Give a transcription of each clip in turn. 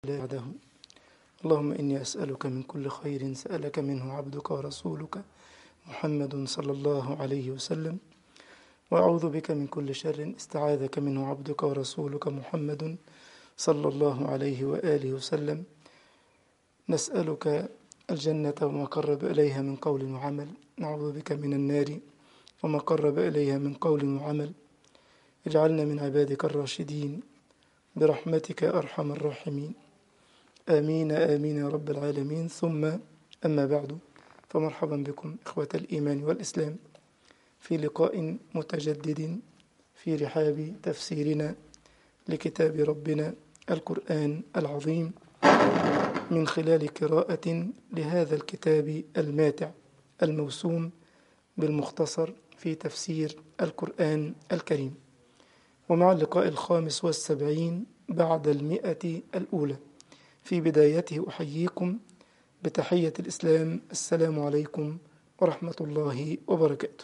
بعده اللهم إني أسألك من كل خير سألك منه عبدك ورسولك محمد صلى الله عليه وسلم وأعوذ بك من كل شر استعاذك منه عبدك ورسولك محمد صلى الله عليه وآله وسلم نسألك الجنة وما قرب إليها من قول وعمل نعوذ بك من النار وما قرب إليها من قول وعمل اجعلنا من عبادك الراشدين برحمتك أرحم الراحمين آمين آمين يا رب العالمين ثم أما بعد فمرحبا بكم إخوة الإيمان والإسلام في لقاء متجدد في رحاب تفسيرنا لكتاب ربنا القرآن العظيم من خلال قراءة لهذا الكتاب الماتع الموسوم بالمختصر في تفسير القرآن الكريم ومع اللقاء الخامس والسبعين بعد المئة الأولى في بدايته أحييكم بتحية الإسلام السلام عليكم ورحمة الله وبركاته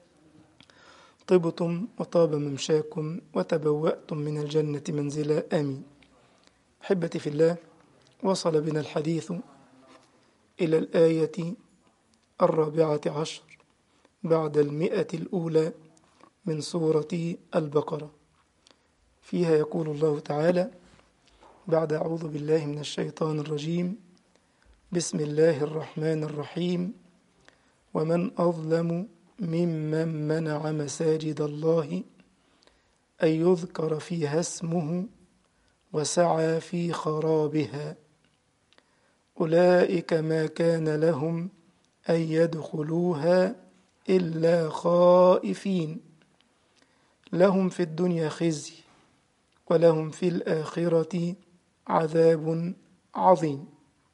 طبتم وطاب ممشاكم وتبوأتم من الجنة منزلا آمين أحبتي في الله وصل بنا الحديث إلى الآية الرابعة عشر بعد المئة الأولى من سورة البقرة فيها يقول الله تعالى بعد أعوذ بالله من الشيطان الرجيم بسم الله الرحمن الرحيم ومن أظلم ممن منع مساجد الله أن يذكر فيها اسمه وسعى في خرابها أولئك ما كان لهم أن يدخلوها إلا خائفين لهم في الدنيا خزي ولهم في الآخرة عذاب عظيم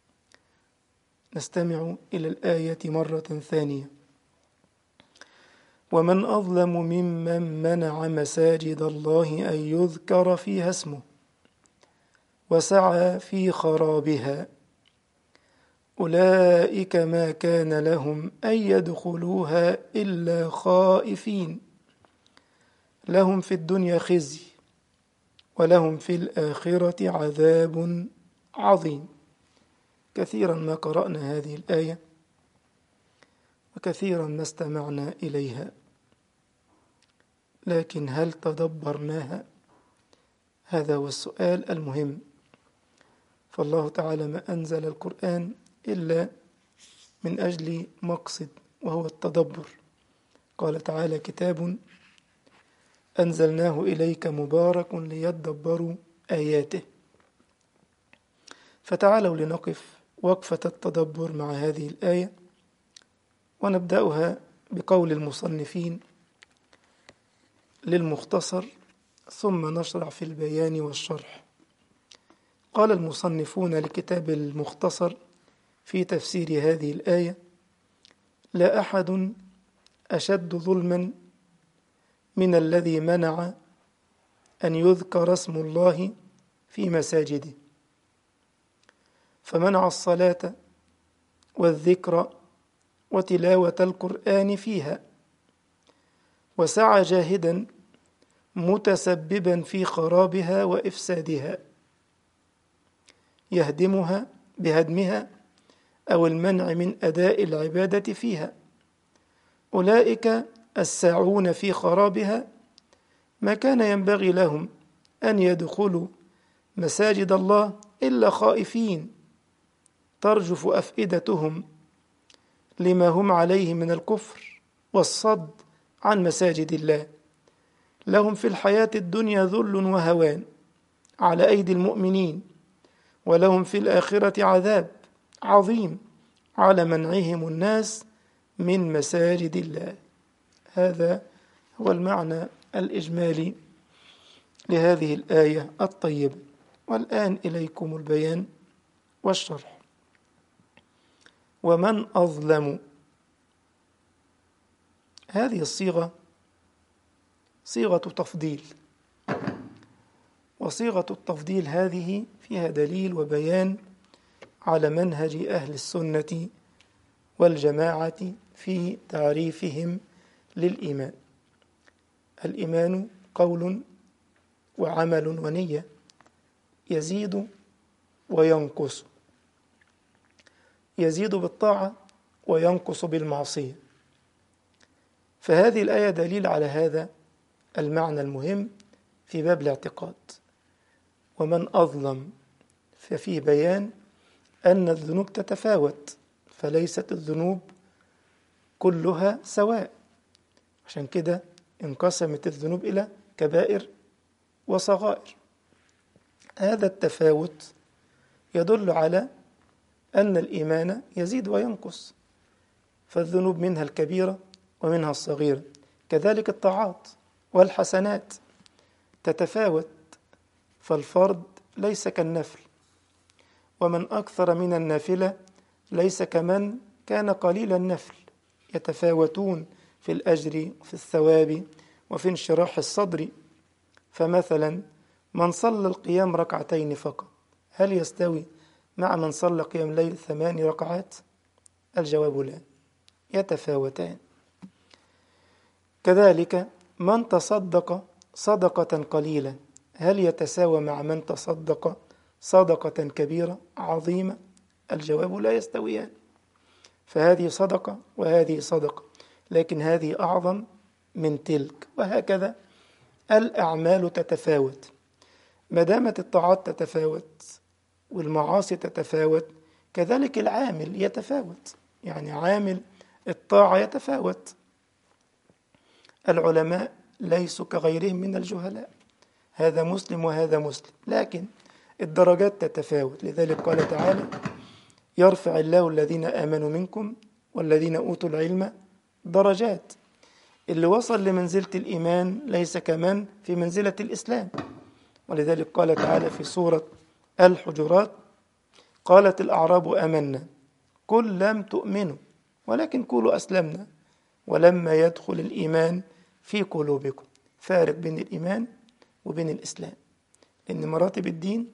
نستمع إلى الآية مرة ثانية ومن أظلم ممن منع مساجد الله أن يذكر فيها اسمه وسعى في خرابها أولئك ما كان لهم أن يدخلوها إلا خائفين لهم في الدنيا خزي ولهم في الآخرة عذاب عظيم كثيرا ما قرأنا هذه الآية وكثيرا ما استمعنا إليها لكن هل تدبرناها هذا هو السؤال المهم فالله تعالى ما أنزل القرآن إلا من أجل مقصد وهو التدبر قال تعالى كتاب أنزلناه إليك مبارك ليدبروا آياته فتعالوا لنقف وقفة التدبر مع هذه الآية ونبدأها بقول المصنفين للمختصر ثم نشرع في البيان والشرح قال المصنفون لكتاب المختصر في تفسير هذه الآية لا أحد أشد ظلما من الذي منع أن يذكر اسم الله في مساجده فمنع الصلاة والذكر وتلاوة القرآن فيها وسعى جاهدا متسببا في خرابها وإفسادها يهدمها بهدمها أو المنع من أداء العبادة فيها أولئك الساعون في خرابها ما كان ينبغي لهم أن يدخلوا مساجد الله إلا خائفين ترجف أفئدتهم لما هم عليه من الكفر والصد عن مساجد الله لهم في الحياة الدنيا ذل وهوان على أيدي المؤمنين ولهم في الآخرة عذاب عظيم على منعهم الناس من مساجد الله هذا هو المعنى الإجمالي لهذه الآية الطيبة والآن إليكم البيان والشرح ومن أظلم هذه الصيغة صيغة تفضيل وصيغة التفضيل هذه فيها دليل وبيان على منهج أهل السنة والجماعة في تعريفهم للإيمان الإيمان قول وعمل ونية يزيد وينقص يزيد بالطاعة وينقص بالمعصية فهذه الآية دليل على هذا المعنى المهم في باب الاعتقاد ومن أظلم ففيه بيان أن الذنوب تتفاوت فليست الذنوب كلها سواء عشان كده انقسمت الذنوب إلى كبائر وصغائر هذا التفاوت يدل على أن الإيمان يزيد وينقص فالذنوب منها الكبيرة ومنها الصغيرة كذلك الطاعات والحسنات تتفاوت فالفرض ليس كالنفل ومن أكثر من النافلة ليس كمن كان قليل النفل يتفاوتون في الأجر وفي الثواب وفي انشراح الصدر فمثلا من صلى القيام ركعتين فقط هل يستوي مع من صلى قيام الليل ثمان ركعات الجواب لا يتفاوتان كذلك من تصدق صدقة قليلة هل يتساوى مع من تصدق صدقة كبيرة عظيمة الجواب لا يستويان فهذه صدقة وهذه صدقة لكن هذه أعظم من تلك وهكذا الأعمال تتفاوت ما دامت الطاعات تتفاوت والمعاصي تتفاوت كذلك العامل يتفاوت يعني عامل الطاعة يتفاوت العلماء ليسوا كغيرهم من الجهلاء هذا مسلم وهذا مسلم لكن الدرجات تتفاوت لذلك قال تعالى يرفع الله الذين آمنوا منكم والذين أوتوا العلم درجات اللي وصل لمنزلة الإيمان ليس كمن في منزلة الإسلام ولذلك قال تعالى في سورة الحجرات قالت الأعراب آمنا قل لم تؤمنوا ولكن قولوا أسلمنا ولما يدخل الإيمان في قلوبكم فارق بين الإيمان وبين الإسلام إن مراتب الدين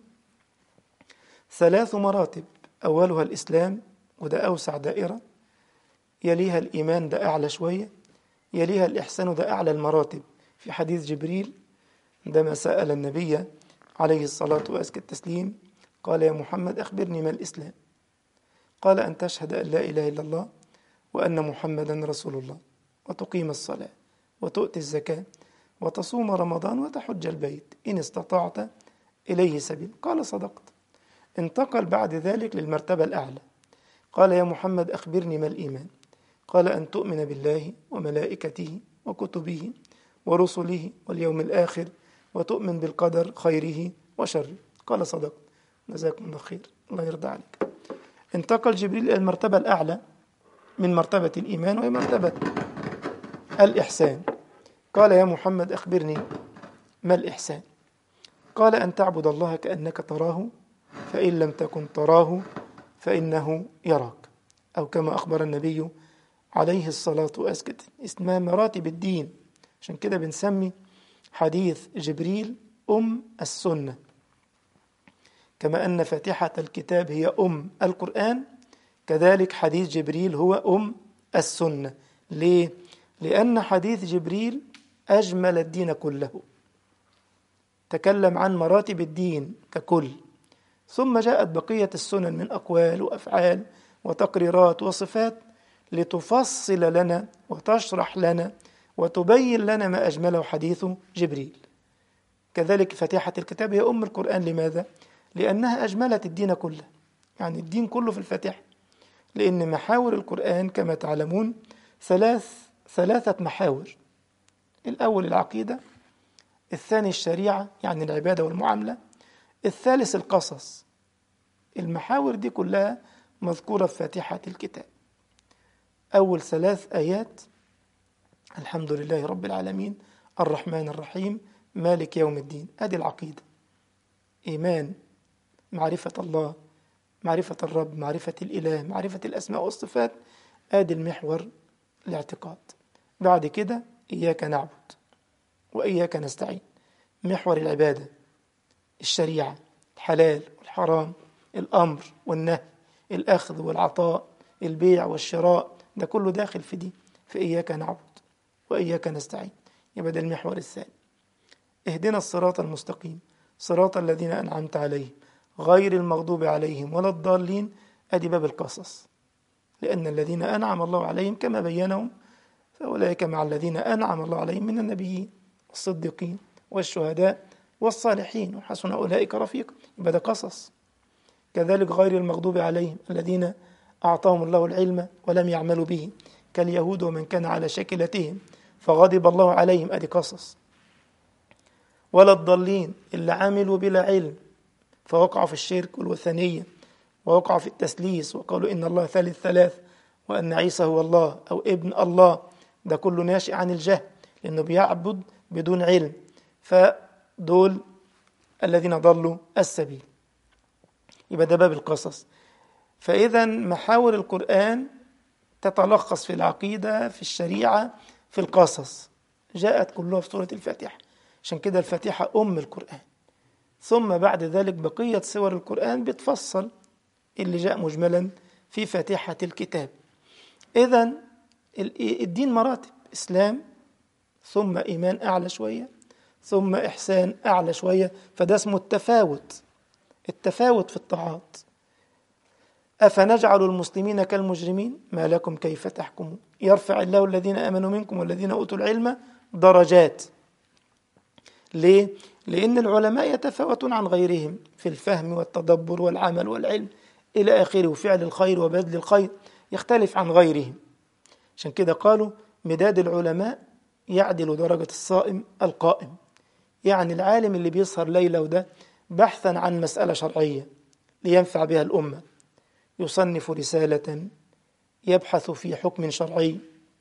ثلاث مراتب أولها الإسلام وده أوسع دائرة يليها الإيمان ده أعلى شوية يليها الإحسان ده أعلى المراتب في حديث جبريل عندما سأل النبي عليه الصلاة وأزكى التسليم قال يا محمد أخبرني ما الإسلام قال أن تشهد أن لا إله إلا الله وأن محمدا رسول الله وتقيم الصلاة وتؤتي الزكاة وتصوم رمضان وتحج البيت إن استطعت إليه سبيل قال صدقت انتقل بعد ذلك للمرتبة الأعلى قال يا محمد أخبرني ما الإيمان قال أن تؤمن بالله وملائكته وكتبه ورسله واليوم الآخر وتؤمن بالقدر خيره وشره قال صدقت جزاكم الله خير الله يرضى عليك انتقل جبريل إلى المرتبة الأعلى من مرتبة الإيمان وهي مرتبة الإحسان قال يا محمد أخبرني ما الإحسان قال أن تعبد الله كأنك تراه فإن لم تكن تراه فإنه يراك أو كما أخبر النبي عليه الصلاة والسلام اسمها مراتب الدين عشان كده بنسمي حديث جبريل أم السنة كما أن فاتحة الكتاب هي أم القرآن كذلك حديث جبريل هو أم السنة ليه؟ لأن حديث جبريل أجمل الدين كله تكلم عن مراتب الدين ككل ثم جاءت بقية السنن من أقوال وأفعال وتقريرات وصفات لتفصل لنا وتشرح لنا وتبين لنا ما أجمله حديث جبريل كذلك فاتحة الكتاب هي أم القرآن لماذا؟ لأنها أجملت الدين كله يعني الدين كله في الفاتحة لأن محاور القرآن كما تعلمون ثلاث ثلاثة محاور الأول العقيدة الثاني الشريعة يعني العبادة والمعاملة الثالث القصص المحاور دي كلها مذكورة في فاتحة الكتاب أول ثلاث آيات الحمد لله رب العالمين الرحمن الرحيم مالك يوم الدين أدي العقيدة إيمان معرفة الله معرفة الرب معرفة الإله معرفة الأسماء والصفات آدي المحور الاعتقاد بعد كده إياك نعبد وإياك نستعين محور العبادة الشريعة الحلال والحرام الأمر والنهي الأخذ والعطاء البيع والشراء ده كله داخل في دي في إياك نعبد وإياك نستعين يبقى ده المحور الثاني اهدنا الصراط المستقيم صراط الذين أنعمت عليهم غير المغضوب عليهم ولا الضالين أدي باب القصص لأن الذين أنعم الله عليهم كما بينهم فأولئك مع الذين أنعم الله عليهم من النبيين والصديقين والشهداء والصالحين وحسن أولئك رفيقا يبقى ده قصص كذلك غير المغضوب عليهم الذين أعطاهم الله العلم ولم يعملوا به كاليهود ومن كان على شكلتهم فغضب الله عليهم أدي قصص ولا الضالين اللي عملوا بلا علم فوقعوا في الشرك والوثنية ووقعوا في التسليس وقالوا إن الله ثالث ثلاث وأن عيسى هو الله أو ابن الله ده كله ناشئ عن الجهل لأنه بيعبد بدون علم فدول الذين ضلوا السبيل يبقى ده باب القصص فإذا محاور القرآن تتلخص في العقيدة في الشريعة في القصص جاءت كلها في سورة الفاتحة عشان كده الفاتحة أم القرآن ثم بعد ذلك بقية سور القرآن بتفصل اللي جاء مجملا في فاتحة الكتاب إذا الدين مراتب إسلام ثم إيمان أعلى شوية ثم إحسان أعلى شوية فده اسمه التفاوت التفاوت في الطاعات أفنجعل المسلمين كالمجرمين ما لكم كيف تحكمون يرفع الله الذين آمنوا منكم والذين أوتوا العلم درجات ليه؟ لأن العلماء يتفاوتون عن غيرهم في الفهم والتدبر والعمل والعلم إلى آخره وفعل الخير وبذل الخير يختلف عن غيرهم عشان كده قالوا مداد العلماء يعدل درجة الصائم القائم يعني العالم اللي بيسهر ليلة وده بحثا عن مسألة شرعية لينفع بها الأمة يصنف رسالة يبحث في حكم شرعي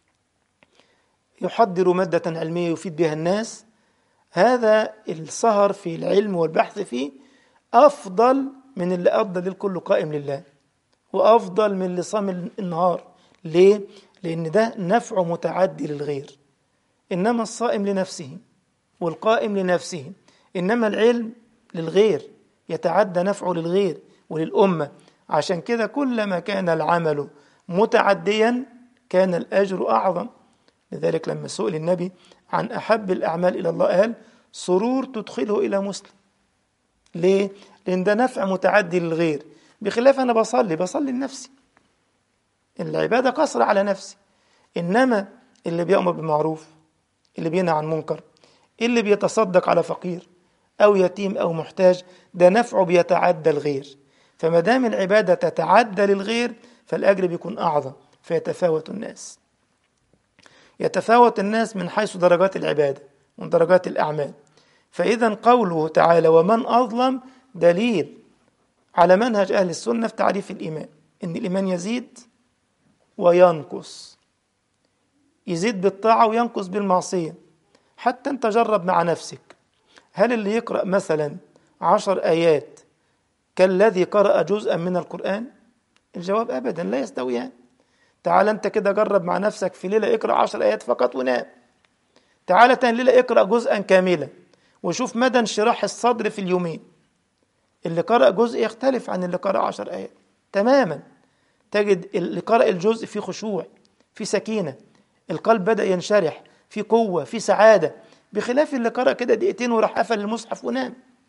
يحضر مادة علمية يفيد بها الناس هذا السهر في العلم والبحث فيه أفضل من اللي قضى الليل كله قائم لله وأفضل من اللي صام النهار ليه؟ لأن ده نفع متعدي للغير إنما الصائم لنفسه والقائم لنفسه إنما العلم للغير يتعدى نفعه للغير وللأمة عشان كده كلما كان العمل متعديا كان الأجر أعظم لذلك لما سئل النبي عن أحب الأعمال إلى الله قال سرور تدخله إلى مسلم ليه؟ لأن ده نفع متعدي للغير بخلاف أنا بصلي بصلي لنفسي العبادة قصر على نفسي إنما اللي بيأمر بالمعروف اللي بينهى عن منكر اللي بيتصدق على فقير أو يتيم أو محتاج ده نفعه بيتعدى الغير فما دام العبادة تتعدى للغير فالأجر بيكون أعظم فيتفاوت الناس يتفاوت الناس من حيث درجات العبادة من درجات الأعمال فإذا قوله تعالى ومن أظلم دليل على منهج أهل السنة في تعريف الإيمان إن الإيمان يزيد وينقص يزيد بالطاعة وينقص بالمعصية حتى أنت جرب مع نفسك هل اللي يقرأ مثلا عشر آيات كالذي قرأ جزءا من القرآن الجواب أبدا لا يستويان تعال أنت كده جرب مع نفسك في ليلة اقرأ عشر آيات فقط ونام تعال تاني ليلة اقرأ جزءا كاملا وشوف مدى انشراح الصدر في اليومين اللي قرأ جزء يختلف عن اللي قرأ عشر آيات تماما تجد اللي قرأ الجزء فيه خشوع في سكينة القلب بدأ ينشرح في قوة في سعادة بخلاف اللي قرأ كده دقيقتين وراح قفل المصحف ونام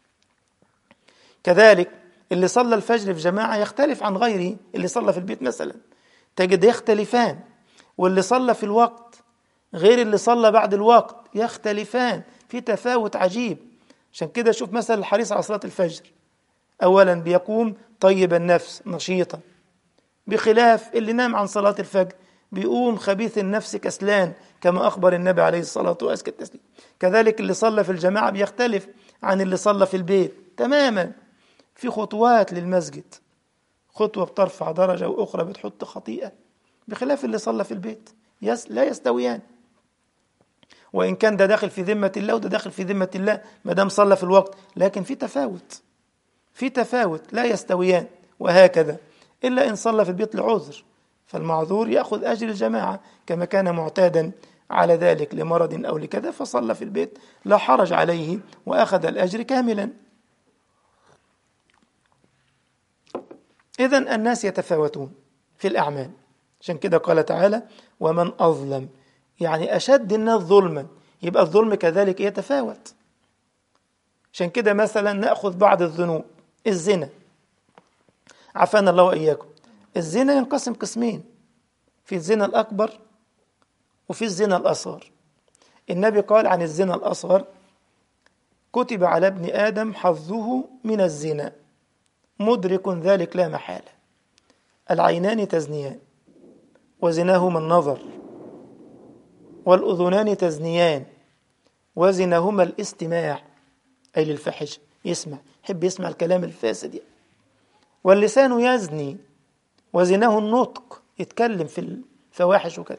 كذلك اللي صلى الفجر في جماعة يختلف عن غيره اللي صلى في البيت مثلا تجد يختلفان واللي صلى في الوقت غير اللي صلى بعد الوقت يختلفان في تفاوت عجيب عشان كده شوف مثلا الحريص على صلاة الفجر أولا بيقوم طيب النفس نشيطا بخلاف اللي نام عن صلاة الفجر بيقوم خبيث النفس كسلان كما أخبر النبي عليه الصلاة وأزكى التسليم كذلك اللي صلى في الجماعة بيختلف عن اللي صلى في البيت تماما في خطوات للمسجد خطوة بترفع درجة وأخرى بتحط خطيئة بخلاف اللي صلى في البيت يس لا يستويان وإن كان ده داخل في ذمة الله وده داخل في ذمة الله ما دام صلى في الوقت لكن في تفاوت في تفاوت لا يستويان وهكذا إلا إن صلى في البيت لعذر فالمعذور يأخذ أجر الجماعة كما كان معتادا على ذلك لمرض أو لكذا فصلى في البيت لا حرج عليه وأخذ الأجر كاملا إذا الناس يتفاوتون في الأعمال عشان كده قال تعالى ومن أظلم يعني أشد الناس ظلما يبقى الظلم كذلك يتفاوت عشان كده مثلا نأخذ بعض الذنوب الزنا عافانا الله وإياكم الزنا ينقسم قسمين في الزنا الأكبر وفي الزنا الأصغر النبي قال عن الزنا الأصغر كتب على ابن آدم حظه من الزنا مدرك ذلك لا محالة العينان تزنيان وزناهما النظر والأذنان تزنيان وزناهما الاستماع أي للفحشة يسمع يحب يسمع الكلام الفاسد يعني. واللسان يزني وزناه النطق يتكلم في الفواحش وكذا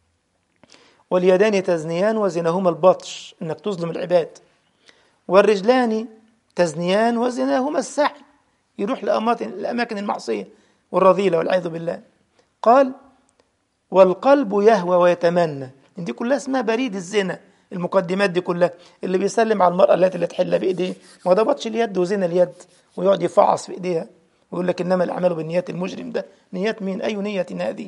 واليدان تزنيان وزناهما البطش انك تظلم العباد والرجلان تزنيان وزناهما السعي يروح لأماكن المعصية والرذيلة والعياذ بالله قال والقلب يهوى ويتمنى دي كلها اسمها بريد الزنا المقدمات دي كلها اللي بيسلم على المرأة التي اللي تحل بإيديه ما ده بطش اليد وزنا اليد ويقعد يفعص في إيديها ويقول لك إنما الأعمال بالنيات المجرم ده نيات مين أي نية هذه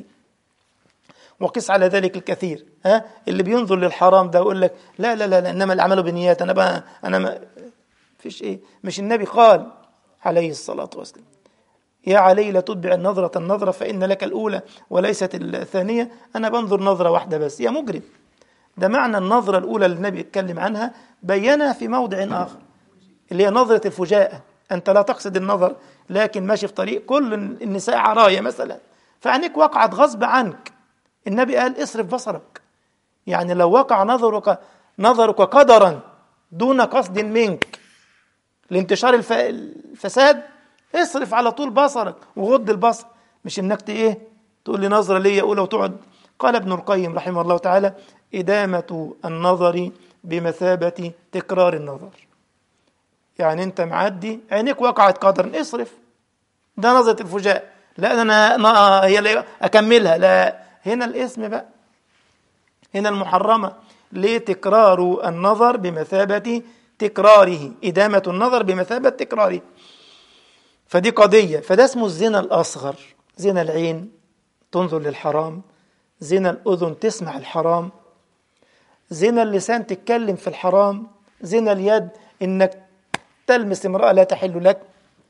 وقس على ذلك الكثير ها اللي بينظر للحرام ده ويقول لك لا لا لا, لا انما الاعمال بالنيات انا بقى انا ما فيش ايه مش النبي قال عليه الصلاه والسلام يا علي لا تتبع النظرة النظرة فإن لك الأولى وليست الثانية أنا بنظر نظرة واحدة بس يا مجرم ده معنى النظرة الأولى اللي النبي اتكلم عنها بينها في موضع آخر اللي هي نظرة الفجاءة أنت لا تقصد النظر لكن ماشي في طريق كل النساء عراية مثلا فعينيك وقعت غصب عنك النبي قال اصرف بصرك يعني لو وقع نظرك نظرك قدرا دون قصد منك لانتشار الف... الفساد اصرف على طول بصرك وغض البصر مش انك ايه تقول لي نظره ليا اولى وتقعد قال ابن القيم رحمه الله تعالى إدامة النظر بمثابة تكرار النظر يعني انت معدي عينيك وقعت قدرا اصرف ده نظرة الفجاء لا انا هي اللي اكملها لا هنا الاسم بقى هنا المحرمة ليه تكرار النظر بمثابة تكراره إدامة النظر بمثابة تكراره فدي قضية فده اسمه الزنا الأصغر زنا العين تنظر للحرام زنا الأذن تسمع الحرام زنا اللسان تتكلم في الحرام زنا اليد إنك تلمس امرأة لا تحل لك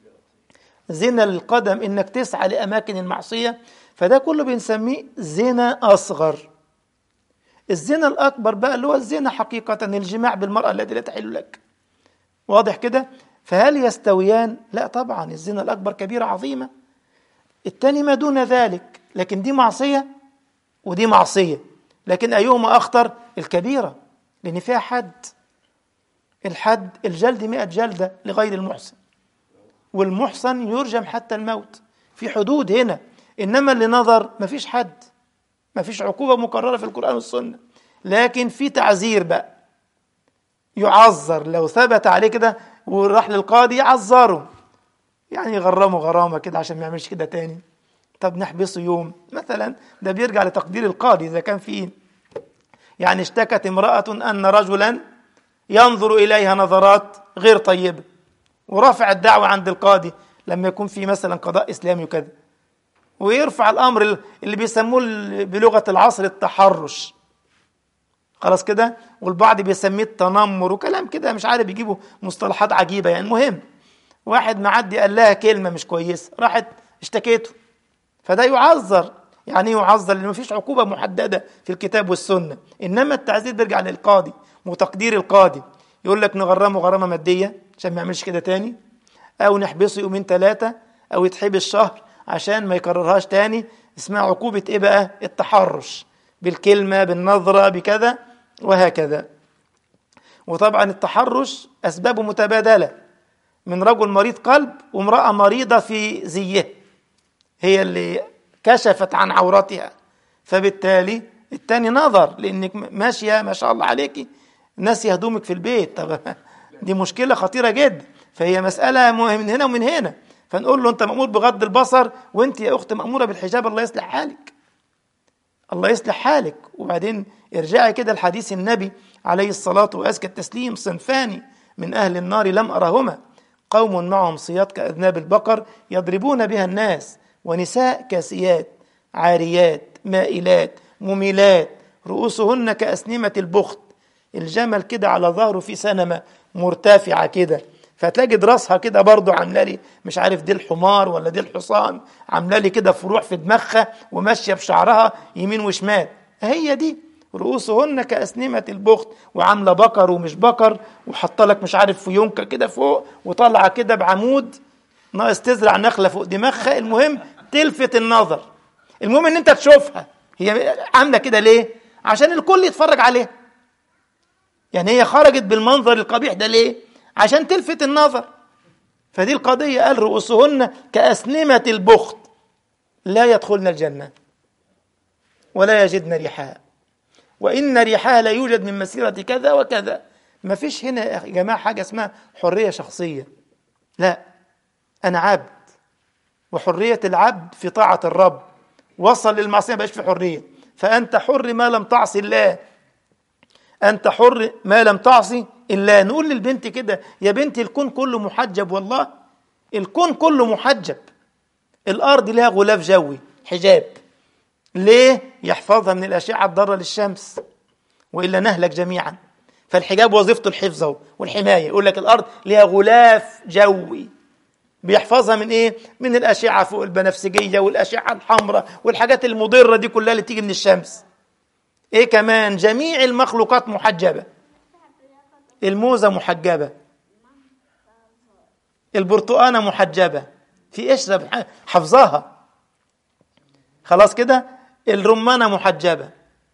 زنا القدم إنك تسعى لأماكن المعصية فده كله بنسميه زنا أصغر الزنا الأكبر بقى اللي هو الزنا حقيقة الجماع بالمرأة التي لا تحل لك واضح كده فهل يستويان لا طبعا الزنا الأكبر كبيرة عظيمة التاني ما دون ذلك لكن دي معصية ودي معصية لكن أيهما أخطر الكبيرة لأن فيها حد الحد الجلد مئة جلدة لغير المحسن والمحسن يرجم حتى الموت في حدود هنا إنما اللي نظر ما فيش حد ما فيش عقوبة مكررة في القرآن والسنة لكن في تعزير بقى يعذر لو ثبت عليه كده وراح للقاضي يعذره يعني يغرمه غرامة كده عشان ما يعملش كده تاني طب نحبسه يوم مثلا ده بيرجع لتقدير القاضي إذا كان في يعني اشتكت امرأة أن رجلا ينظر إليها نظرات غير طيبة ورفع الدعوة عند القاضي لما يكون في مثلا قضاء إسلامي وكذا ويرفع الأمر اللي بيسموه بلغة العصر التحرش خلاص كده والبعض بيسميه التنمر وكلام كده مش عارف يجيبوا مصطلحات عجيبة يعني المهم واحد معدي قال لها كلمة مش كويسة راحت اشتكيته فده يعذر يعني يعذر لأنه مفيش عقوبة محددة في الكتاب والسنة إنما التعذير بيرجع للقاضي وتقدير القاضي يقول لك نغرمه غرامة مادية عشان ما يعملش كده تاني أو نحبسه يومين ثلاثة أو يتحبس شهر عشان ما يكررهاش تاني اسمها عقوبة إيه بقى التحرش بالكلمة بالنظرة بكذا وهكذا وطبعا التحرش أسبابه متبادلة من رجل مريض قلب وامرأة مريضة في زيه هي اللي كشفت عن عورتها فبالتالي التاني نظر لانك ماشيه ما شاء الله عليكي ناسي هدومك في البيت طب دي مشكله خطيره جدا فهي مساله من هنا ومن هنا فنقول له انت مامور بغض البصر وانت يا اخت ماموره بالحجاب الله يصلح حالك الله يصلح حالك وبعدين ارجعي كده لحديث النبي عليه الصلاه وازكى التسليم صنفان من اهل النار لم ارهما قوم معهم صياد كاذناب البقر يضربون بها الناس ونساء كاسيات عاريات مائلات مميلات رؤوسهن كأسنمة البخت الجمل كده على ظهره في سنمة مرتفعة كده فتلاقي راسها كده برضه عامله لي مش عارف دي الحمار ولا دي الحصان عامله لي كده فروع في دماغها وماشيه بشعرها يمين وشمال هي دي رؤوسهن كأسنمة البخت وعامله بقر ومش بقر وحاطه لك مش عارف فيونكه كده فوق وطالعه كده بعمود ناقص تزرع نخله فوق دماغها المهم تلفت النظر المهم ان انت تشوفها هي عامله كده ليه عشان الكل يتفرج عليها يعني هي خرجت بالمنظر القبيح ده ليه عشان تلفت النظر فدي القضية قال رؤوسهن كأسنمة البخت لا يدخلن الجنة ولا يجدن ريحها وإن ريحها لا يوجد من مسيرة كذا وكذا ما فيش هنا يا جماعة حاجة اسمها حرية شخصية لا أنا عبد وحرية العبد في طاعة الرب وصل للمعصية بقاش في حرية فأنت حر ما لم تعصي الله أنت حر ما لم تعصي إلا نقول للبنت كده يا بنتي الكون كله محجب والله الكون كله محجب الأرض لها غلاف جوي حجاب ليه؟ يحفظها من الأشعة الضارة للشمس وإلا نهلك جميعا فالحجاب وظيفته الحفظ والحماية يقول لك الأرض لها غلاف جوي بيحفظها من ايه؟ من الأشعة فوق البنفسجية والأشعة الحمراء والحاجات المضرة دي كلها اللي تيجي من الشمس ايه كمان جميع المخلوقات محجبة الموزة محجبة البرتقانة محجبة في قشرة حفظاها خلاص كده الرمانة محجبة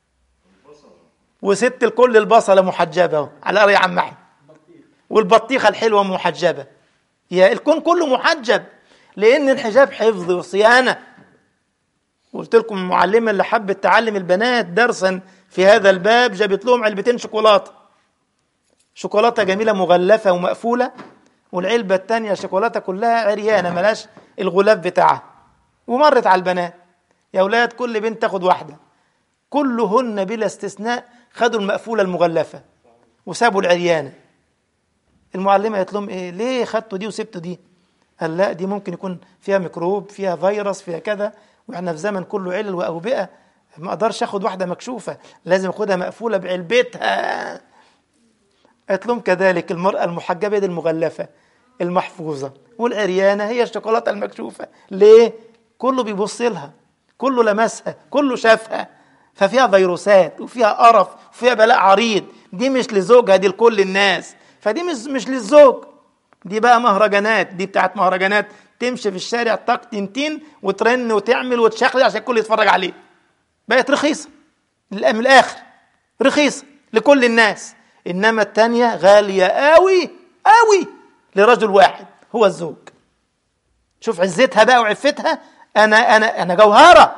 وست الكل البصلة محجبة على قرية عم أحمد والبطيخة الحلوة محجبة يا الكون كله محجب لأن الحجاب حفظ وصيانة قلت لكم المعلمة اللي حبت تعلم البنات درسا في هذا الباب جابت لهم علبتين شوكولاتة شوكولاتة جميلة مغلفة ومقفولة والعلبة التانية شوكولاتة كلها عريانة ملاش الغلاف بتاعها ومرت على البنات يا أولاد كل بنت تاخد واحدة كلهن بلا استثناء خدوا المقفولة المغلفة وسابوا العريانة المعلمة قالت لهم إيه ليه خدتوا دي وسبتوا دي قال لا دي ممكن يكون فيها ميكروب فيها فيروس فيها كذا واحنا في زمن كله علل وأوبئة ما اقدرش اخد واحدة مكشوفة لازم اخدها مقفولة بعلبتها قالت لهم كذلك المرأة المحجبة دي المغلفة المحفوظة والعريانة هي الشوكولاتة المكشوفة ليه؟ كله بيبص لها كله لمسها كله شافها ففيها فيروسات وفيها قرف وفيها بلاء عريض دي مش لزوجها دي لكل الناس فدي مش مش للزوج دي بقى مهرجانات دي بتاعت مهرجانات تمشي في الشارع طق تنتين وترن وتعمل وتشخلي عشان الكل يتفرج عليه بقت رخيصة من الآخر رخيصة لكل الناس إنما التانية غالية قوي قوي لرجل واحد هو الزوج شوف عزتها بقى وعفتها أنا أنا أنا جوهرة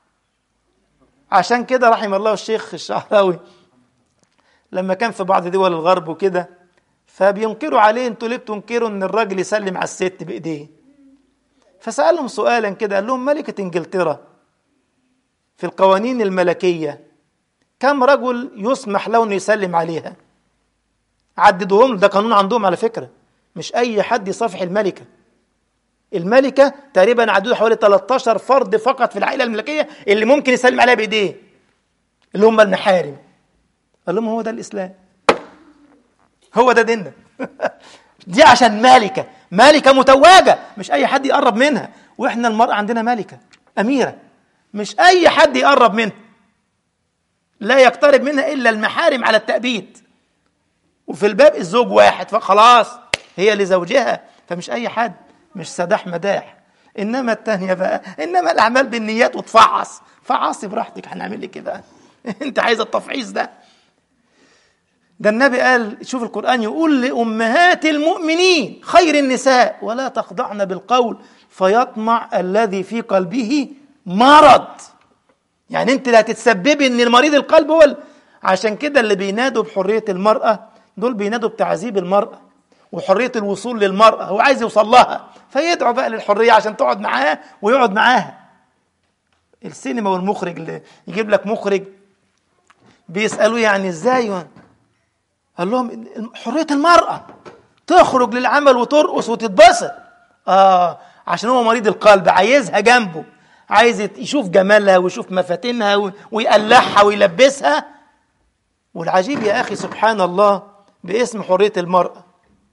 عشان كده رحم الله الشيخ الشعراوي لما كان في بعض دول الغرب وكده فبينكروا عليه انتوا ليه بتنكروا ان الراجل يسلم على الست بايديه فسالهم سؤالا كده قال لهم ملكه انجلترا في القوانين الملكيه كم رجل يسمح له انه يسلم عليها عددوهم ده قانون عندهم على فكره مش اي حد يصافح الملكه الملكه تقريبا عددوا حوالي 13 فرد فقط في العائله الملكيه اللي ممكن يسلم عليها بايديه اللي هم المحارم قال لهم هو ده الاسلام هو ده ديننا دي عشان مالكه مالكه متوجه مش اي حد يقرب منها واحنا المراه عندنا مالكه اميره مش اي حد يقرب منها لا يقترب منها الا المحارم على التأبيد وفي الباب الزوج واحد فخلاص هي لزوجها فمش اي حد مش سداح مداح انما الثانيه بقى انما الاعمال بالنيات وتفعص فعصي براحتك هنعمل لك كده انت عايز التفعيص ده ده النبي قال شوف القرآن يقول لأمهات المؤمنين خير النساء ولا تخضعن بالقول فيطمع الذي في قلبه مرض يعني انت لا تتسببي ان المريض القلب هو ال... عشان كده اللي بينادوا بحرية المرأة دول بينادوا بتعذيب المرأة وحرية الوصول للمرأة هو عايز يوصل لها فيدعو بقى للحرية عشان تقعد معاه ويقعد معاها السينما والمخرج اللي يجيب لك مخرج بيسألوه يعني ازاي قال لهم حرية المرأة تخرج للعمل وترقص وتتبسط اه عشان هو مريض القلب عايزها جنبه عايز يشوف جمالها ويشوف مفاتنها ويقلعها ويلبسها والعجيب يا اخي سبحان الله باسم حرية المرأة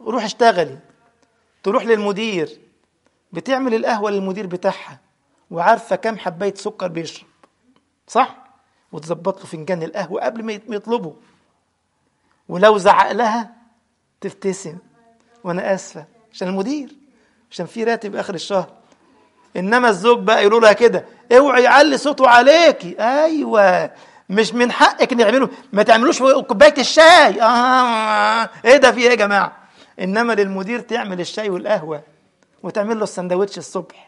روح اشتغلي تروح للمدير بتعمل القهوة للمدير بتاعها وعارفة كم حباية سكر بيشرب صح؟ وتظبط له فنجان القهوة قبل ما يطلبه ولو زعق لها تبتسم وانا اسفه عشان المدير عشان في راتب اخر الشهر انما الزوج بقى يقولوا لها كده اوعي يعلي صوته عليكي ايوه مش من حقك نعمله ما تعملوش كوبايه الشاي اه ايه ده في ايه يا جماعه انما للمدير تعمل الشاي والقهوه وتعمل له السندوتش الصبح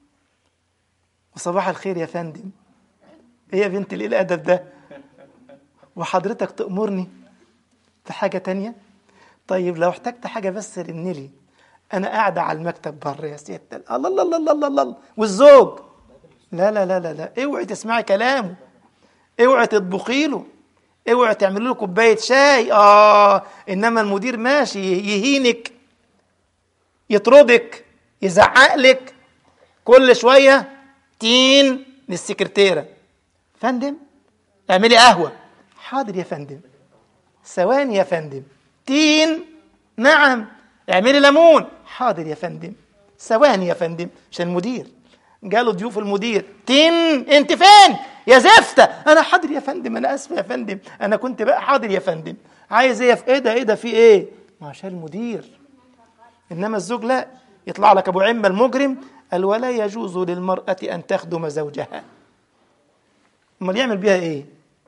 وصباح الخير يا فندم ايه يا بنت الايه الادب ده وحضرتك تأمرني في حاجة تانية طيب لو احتجت حاجة بس رنلي أنا قاعدة على المكتب بره يا سيادة الله الله الله الله الله الله والزوج لا لا لا لا لا اوعي تسمعي كلامه اوعي تطبخي له اوعي تعملي له كوباية شاي اه انما المدير ماشي يهينك يطردك يزعق لك كل شوية تين للسكرتيرة فندم اعملي قهوة حاضر يا فندم ثواني يا فندم تين نعم اعملي ليمون حاضر يا فندم ثواني يا فندم عشان المدير جاله ضيوف المدير تين انت فين يا زفته انا حاضر يا فندم انا اسف يا فندم انا كنت بقى حاضر يا فندم عايز ايه في ايه ده ايه ده في ايه ما عشان المدير انما الزوج لا يطلع لك ابو عمه المجرم قال ولا يجوز للمراه ان تخدم زوجها امال يعمل بيها ايه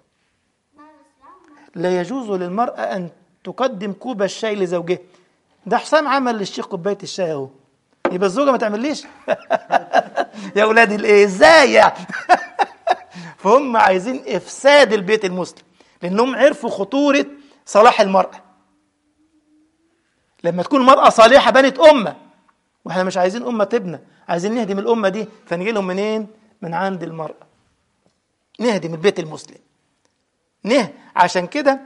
لا يجوز للمرأة أن تقدم كوب الشاي لزوجها ده حسام عمل للشيخ كوباية الشاي أهو يبقى الزوجة ما تعمليش يا أولادي الإيه إزاي يعني فهم عايزين إفساد البيت المسلم لأنهم عرفوا خطورة صلاح المرأة لما تكون المرأة صالحة بنت أمة واحنا مش عايزين أمة تبنى عايزين نهدم الأمة دي فنجي لهم منين؟ من عند المرأة نهدم البيت المسلم نه عشان كده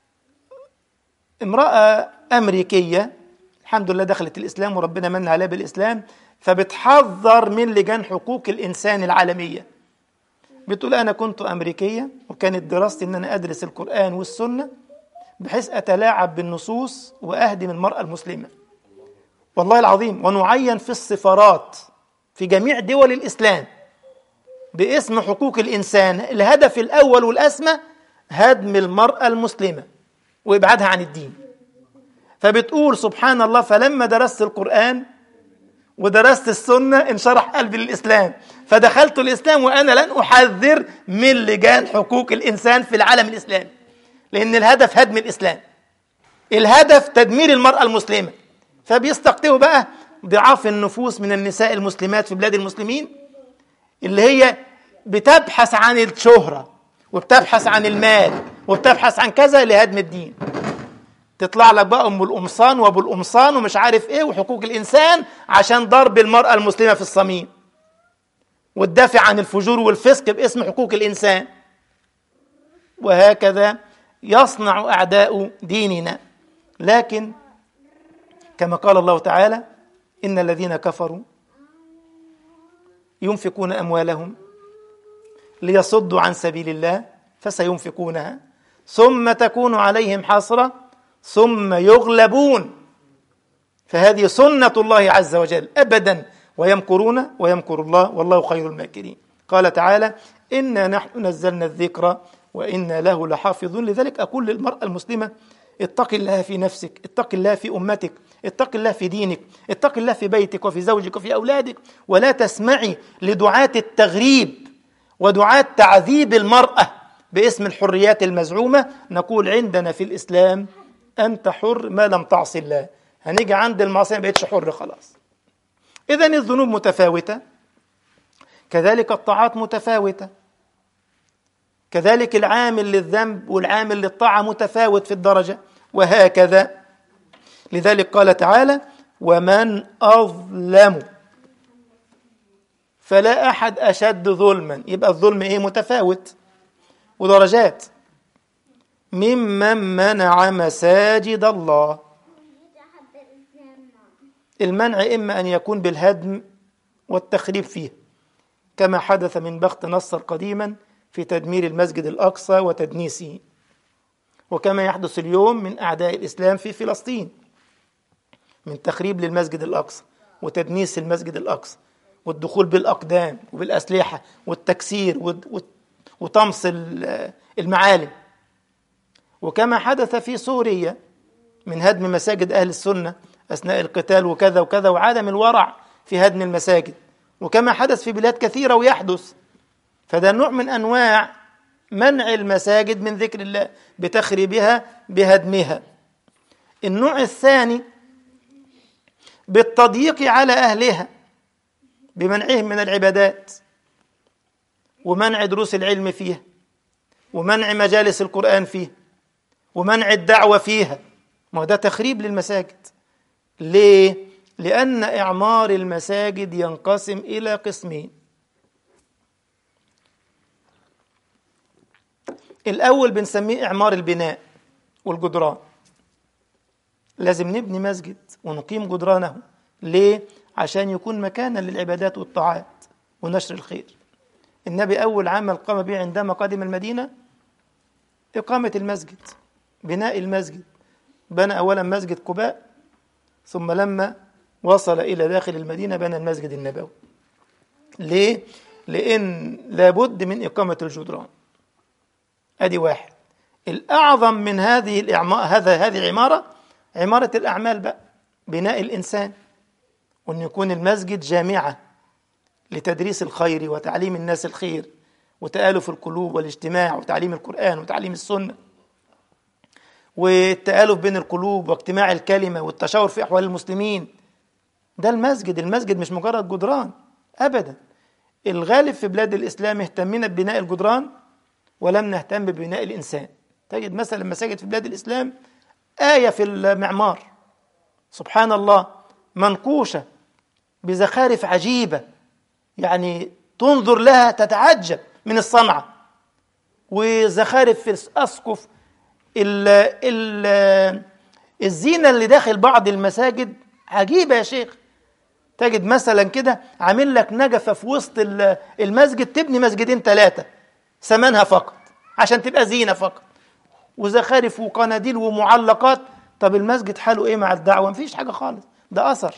امرأة أمريكية الحمد لله دخلت الإسلام وربنا من عليها بالإسلام فبتحذر من لجان حقوق الإنسان العالمية بتقول أنا كنت أمريكية وكانت دراستي أن أنا أدرس القرآن والسنة بحيث أتلاعب بالنصوص وأهدم المرأة المسلمة والله العظيم ونعين في السفارات في جميع دول الإسلام باسم حقوق الإنسان الهدف الأول والأسمى هدم المرأة المسلمة وإبعادها عن الدين فبتقول سبحان الله فلما درست القرآن ودرست السنة انشرح قلبي للإسلام فدخلت الإسلام وأنا لن أحذر من لجان حقوق الإنسان في العالم الإسلامي لأن الهدف هدم الإسلام الهدف تدمير المرأة المسلمة فبيستقطبوا بقى ضعاف النفوس من النساء المسلمات في بلاد المسلمين اللي هي بتبحث عن الشهرة وبتبحث عن المال وبتبحث عن كذا لهدم الدين تطلع لك بقى ام القمصان وابو القمصان ومش عارف ايه وحقوق الانسان عشان ضرب المراه المسلمه في الصميم والدافع عن الفجور والفسق باسم حقوق الانسان وهكذا يصنع اعداء ديننا لكن كما قال الله تعالى ان الذين كفروا ينفقون اموالهم ليصدوا عن سبيل الله فسينفقونها ثم تكون عليهم حسره ثم يغلبون فهذه سنة الله عز وجل أبدا ويمكرون ويمكر الله والله خير الماكرين قال تعالى إنا نحن نزلنا الذكر وإنا له لحافظون لذلك أقول للمرأة المسلمة اتق الله في نفسك اتق الله في أمتك اتق الله في دينك اتق الله في بيتك وفي زوجك وفي أولادك ولا تسمعي لدعاة التغريب ودعاة تعذيب المرأة باسم الحريات المزعومة نقول عندنا في الإسلام أنت حر ما لم تعصي الله هنيجي عند المعصية ما بقتش حر خلاص إذا الذنوب متفاوتة كذلك الطاعات متفاوتة كذلك العامل للذنب والعامل للطاعة متفاوت في الدرجة وهكذا لذلك قال تعالى ومن أظلم فلا أحد أشد ظلما يبقى الظلم إيه متفاوت ودرجات ممن منع مساجد الله المنع إما أن يكون بالهدم والتخريب فيه كما حدث من بخت نصر قديما في تدمير المسجد الأقصى وتدنيسه وكما يحدث اليوم من أعداء الإسلام في فلسطين من تخريب للمسجد الأقصى وتدنيس المسجد الأقصى والدخول بالأقدام وبالأسلحة والتكسير وطمس المعالم وكما حدث في سوريا من هدم مساجد أهل السنة أثناء القتال وكذا وكذا وعدم الورع في هدم المساجد وكما حدث في بلاد كثيرة ويحدث فده نوع من أنواع منع المساجد من ذكر الله بتخريبها بهدمها النوع الثاني بالتضييق على أهلها بمنعهم من العبادات ومنع دروس العلم فيها ومنع مجالس القرآن فيها ومنع الدعوة فيها ما ده تخريب للمساجد ليه؟ لأن إعمار المساجد ينقسم إلى قسمين الأول بنسميه إعمار البناء والجدران لازم نبني مسجد ونقيم جدرانه ليه؟ عشان يكون مكانا للعبادات والطاعات ونشر الخير النبي أول عمل قام به عندما قدم المدينة إقامة المسجد بناء المسجد بنى أولا مسجد قباء ثم لما وصل إلى داخل المدينة بنى المسجد النبوي ليه؟ لأن لابد من إقامة الجدران أدي واحد الأعظم من هذه الإعمار هذا هذه العمارة عمارة الأعمال بقى بناء الإنسان وأن يكون المسجد جامعة لتدريس الخير وتعليم الناس الخير وتآلف القلوب والاجتماع وتعليم القرآن وتعليم السنة والتآلف بين القلوب واجتماع الكلمة والتشاور في أحوال المسلمين ده المسجد المسجد مش مجرد جدران أبدا الغالب في بلاد الإسلام اهتمنا ببناء الجدران ولم نهتم ببناء الإنسان تجد مثلا مساجد في بلاد الإسلام آية في المعمار سبحان الله منقوشة بزخارف عجيبة يعني تنظر لها تتعجب من الصنعة وزخارف في الأسقف ال ال الزينة اللي داخل بعض المساجد عجيبة يا شيخ تجد مثلا كده عامل لك نجفة في وسط المسجد تبني مسجدين ثلاثة ثمنها فقط عشان تبقى زينة فقط وزخارف وقناديل ومعلقات طب المسجد حاله ايه مع الدعوة مفيش حاجة خالص ده أثر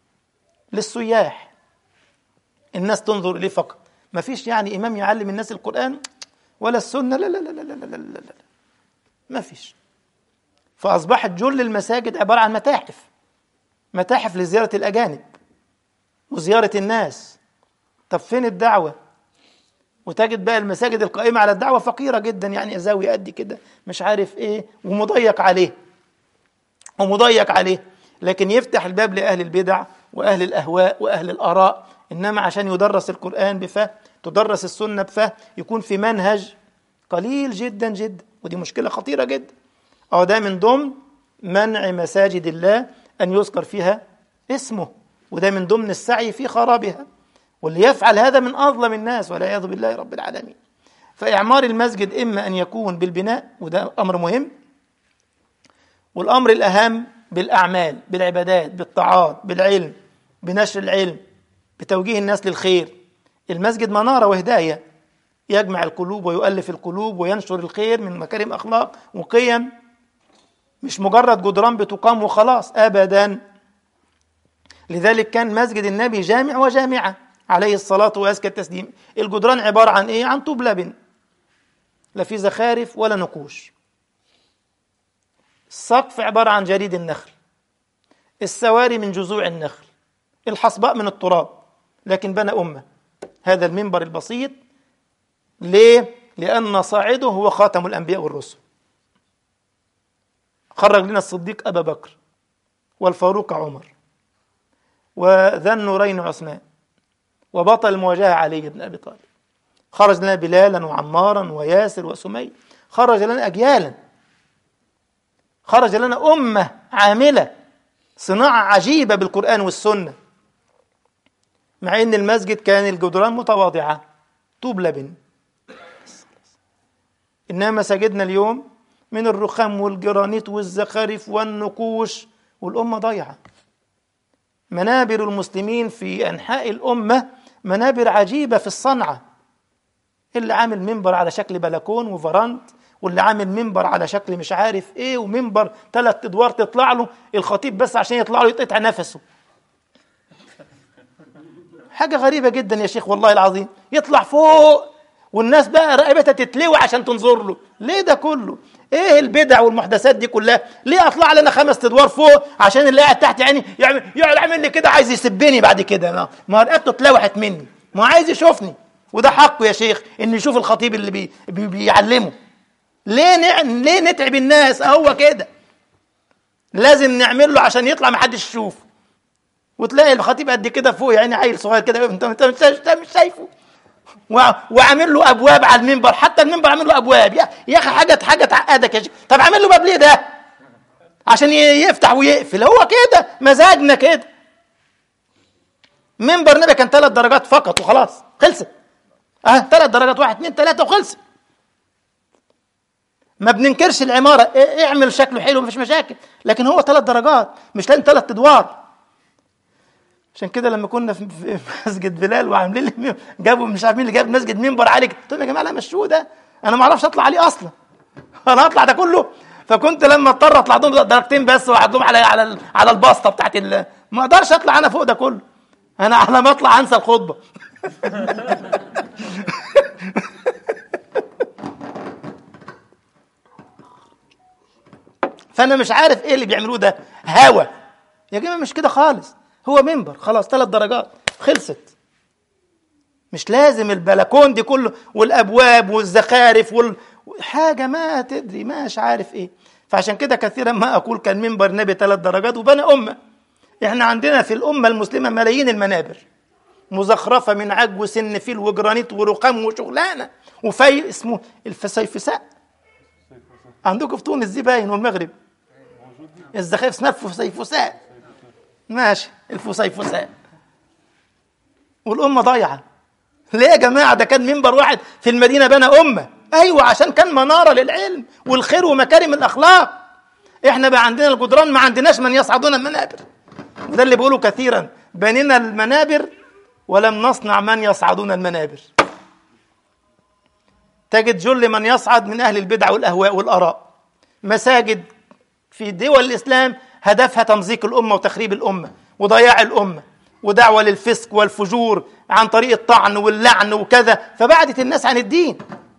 للسياح الناس تنظر إليه فقط مفيش يعني إمام يعلم الناس القرآن ولا السنة لا لا لا لا لا لا لا, لا. ما فيش فأصبحت جل المساجد عبارة عن متاحف متاحف لزيارة الأجانب وزيارة الناس طب فين الدعوة وتجد بقى المساجد القائمة على الدعوة فقيرة جدا يعني زاوية قد كده مش عارف ايه ومضيق عليه ومضيق عليه لكن يفتح الباب لأهل البدع وأهل الأهواء وأهل الآراء إنما عشان يدرس القرآن بفهم تدرس السنة بفهم يكون في منهج قليل جدا جدا ودي مشكلة خطيرة جدا أو ده من ضمن منع مساجد الله أن يذكر فيها اسمه وده من ضمن السعي في خرابها واللي يفعل هذا من أظلم الناس والعياذ بالله رب العالمين فإعمار المسجد إما أن يكون بالبناء وده أمر مهم والأمر الأهم بالأعمال بالعبادات بالطاعات بالعلم بنشر العلم بتوجيه الناس للخير المسجد منارة وهداية يجمع القلوب ويؤلف القلوب وينشر الخير من مكارم أخلاق وقيم مش مجرد جدران بتقام وخلاص أبدا لذلك كان مسجد النبي جامع وجامعة عليه الصلاة وأزكى التسليم الجدران عبارة عن إيه؟ عن طوب لبن لا في زخارف ولا نقوش السقف عبارة عن جريد النخل السواري من جذوع النخل الحصباء من التراب لكن بنى أمة هذا المنبر البسيط ليه؟ لأن صاعده هو خاتم الأنبياء والرسل خرج لنا الصديق أبا بكر والفاروق عمر وذا النورين عثمان وبطل المواجهة علي بن أبي طالب خرج لنا بلالا وعمارا وياسر وسمي خرج لنا أجيالا خرج لنا أمة عاملة صناعة عجيبة بالقرآن والسنة مع أن المسجد كان الجدران متواضعة طوب لبن إنما مساجدنا اليوم من الرخام والجرانيت والزخارف والنقوش والأمة ضايعة منابر المسلمين في أنحاء الأمة منابر عجيبة في الصنعة اللي عامل منبر على شكل بلكون وفرنت واللي عامل منبر على شكل مش عارف ايه ومنبر ثلاث ادوار تطلع له الخطيب بس عشان يطلع له يتقطع نفسه حاجة غريبة جدا يا شيخ والله العظيم يطلع فوق والناس بقى رقبتها تتلوي عشان تنظر له ليه ده كله ايه البدع والمحدثات دي كلها ليه اطلع لنا خمس ادوار فوق عشان اللي قاعد تحت يعني يعمل يعمل لي كده عايز يسبني بعد كده ما رقبته اتلوحت مني ما عايز يشوفني وده حقه يا شيخ ان يشوف الخطيب اللي بي بي بيعلمه ليه نع... ليه نتعب الناس هو كده لازم نعمل له عشان يطلع ما حدش يشوفه وتلاقي الخطيب قد كده فوق يعني عيل صغير كده انت انت مش شايفه وعامل له ابواب على المنبر حتى المنبر عامل له ابواب يا, يا اخي حاجه حاجه تعقدك يا شيخ طب عامل له باب ليه ده عشان يفتح ويقفل هو كده مزاجنا كده منبر نبي كان ثلاث درجات فقط وخلاص خلصت اه ثلاث درجات واحد اثنين ثلاثه وخلصت ما بننكرش العماره إيه اعمل شكله حلو مفيش مشاكل لكن هو ثلاث درجات مش لازم ثلاث ادوار عشان كده لما كنا في مسجد بلال وعاملين لي جابوا مش عارف مين اللي جاب مسجد منبر عالي قلت لهم يا جماعه لا مشوه ده انا ما اعرفش اطلع عليه اصلا انا هطلع ده كله فكنت لما اضطر اطلع لهم درجتين بس واحد لهم على على على الباسطه بتاعت ال... ما اقدرش اطلع انا فوق ده كله انا على ما اطلع انسى الخطبه فانا مش عارف ايه اللي بيعملوه ده هوا يا جماعه مش كده خالص هو منبر خلاص ثلاث درجات خلصت مش لازم البلكون دي كله والابواب والزخارف وال... حاجه ما تدري مش عارف ايه فعشان كده كثيرا ما اقول كان منبر نبي ثلاث درجات وبنى امه احنا عندنا في الامه المسلمه ملايين المنابر مزخرفه من عج وسن فيل وجرانيت ورخام وشغلانه وفي اسمه الفسيفساء عندكم في تونس دي باين والمغرب الزخارف اسمها الفسيفساء ماشي الفسيفساء والأمة ضايعة ليه يا جماعة ده كان منبر واحد في المدينة بنى أمة أيوة عشان كان منارة للعلم والخير ومكارم الأخلاق إحنا بقى عندنا الجدران ما عندناش من يصعدون المنابر وده اللي بيقولوا كثيرا بنينا المنابر ولم نصنع من يصعدون المنابر تجد جل من يصعد من أهل البدع والأهواء والآراء مساجد في دول الإسلام هدفها تمزيق الأمة وتخريب الأمة وضياع الأمة ودعوة للفسق والفجور عن طريق الطعن واللعن وكذا فبعدت الناس عن الدين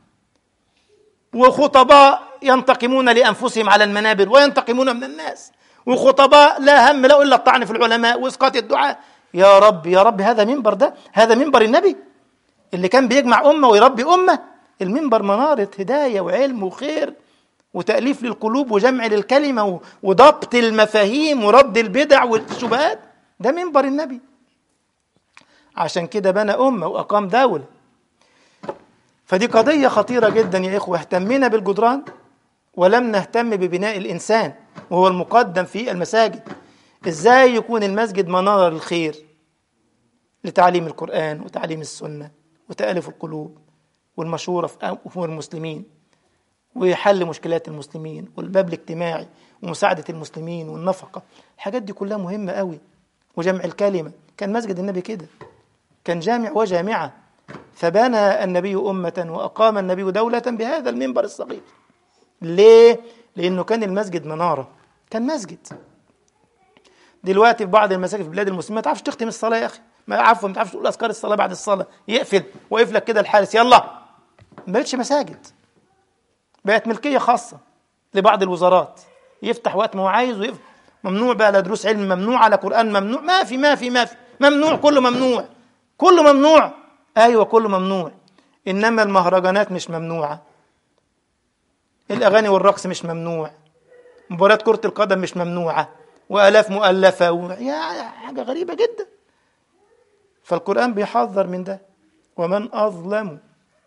وخطباء ينتقمون لأنفسهم على المنابر وينتقمون من الناس وخطباء لا هم له إلا الطعن في العلماء وإسقاط الدعاء يا رب يا رب هذا منبر ده هذا منبر النبي اللي كان بيجمع أمة ويربي أمة المنبر منارة هداية وعلم وخير وتأليف للقلوب وجمع للكلمة وضبط المفاهيم ورد البدع والشبهات ده منبر النبي عشان كده بنى أمة وأقام دولة فدي قضية خطيرة جدا يا إخوة اهتمينا بالجدران ولم نهتم ببناء الإنسان وهو المقدم في المساجد إزاي يكون المسجد منارة للخير لتعليم القرآن وتعليم السنة وتألف القلوب والمشورة في أمور المسلمين وحل مشكلات المسلمين والباب الاجتماعي ومساعدة المسلمين والنفقة الحاجات دي كلها مهمة قوي وجمع الكلمة كان مسجد النبي كده كان جامع وجامعة فبنى النبي أمة وأقام النبي دولة بهذا المنبر الصغير ليه؟ لأنه كان المسجد منارة كان مسجد دلوقتي في بعض المساجد في بلاد المسلمين ما تعرفش تختم الصلاة يا أخي ما عفوا ما تعرفش تقول أذكار الصلاة بعد الصلاة يقفل ويقف لك كده الحارس يلا ما بقتش مساجد بقت ملكية خاصة لبعض الوزارات يفتح وقت ما هو عايز ويفتح ممنوع بقى لا دروس علم ممنوع على قرآن ممنوع ما في ما في ما في ممنوع كله ممنوع كله ممنوع أيوة كله ممنوع إنما المهرجانات مش ممنوعة الأغاني والرقص مش ممنوع مباراة كرة القدم مش ممنوعة وآلاف مؤلفة و... يا حاجة غريبة جدا فالقرآن بيحذر من ده ومن أظلم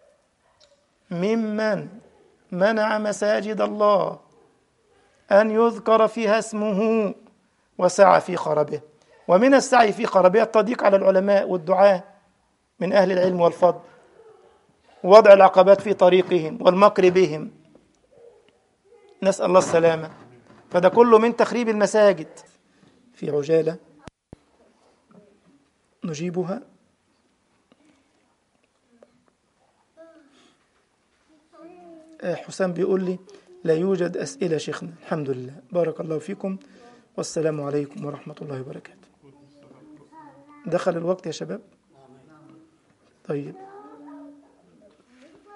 ممن منع مساجد الله أن يذكر فيها اسمه وسعى في خربه ومن السعي في خربها التضييق على العلماء والدعاة من أهل العلم والفضل ووضع العقبات في طريقهم والمكر بهم نسأل الله السلامة فده كله من تخريب المساجد في عجالة نجيبها آه، حسام بيقول لي لا يوجد أسئلة شيخنا الحمد لله بارك الله فيكم والسلام عليكم ورحمة الله وبركاته دخل الوقت يا شباب طيب